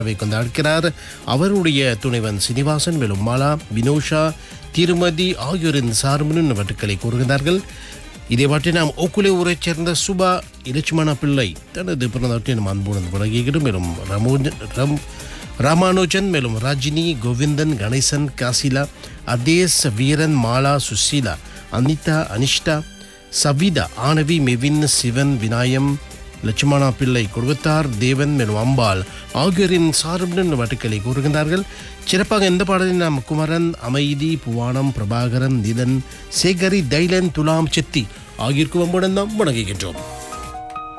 வை கொண்டாடுகிறார் அவருடைய துணைவன் சீனிவாசன் மேலும் மாலா வினோஷா திருமதி ஆகியோரின் சார்பின் வட்டுக்களை கூறுகிறார்கள் இதை பற்றி நாம் ஓக்குலே ஊரைச் சேர்ந்த சுபா இலட்சுமண பிள்ளை தனது பிறந்தவற்றை நாம் அன்புடன் வழங்குகிறோம் மேலும் ரமோஜன் ரம் ராமானுஜன் மேலும் ராஜினி கோவிந்தன் கணேசன் காசிலா அதேஸ் வீரன் மாலா சுசீலா அனிதா அனிஷ்டா சவிதா ஆனவி மெவின் சிவன் விநாயம் லட்சுமணா பிள்ளை குடும்பத்தார் தேவன் மேலும் அம்பாள் ஆகியோரின் சார்புடன் வட்டுக்களை கூறுகின்றார்கள் சிறப்பாக இந்த பாடலில் நாம் குமரன் அமைதி புவானம் பிரபாகரன் நிதன் சேகரி தைலன் துலாம் செத்தி ஆகியோருக்கு வம்புடன் நாம் வணங்குகின்றோம்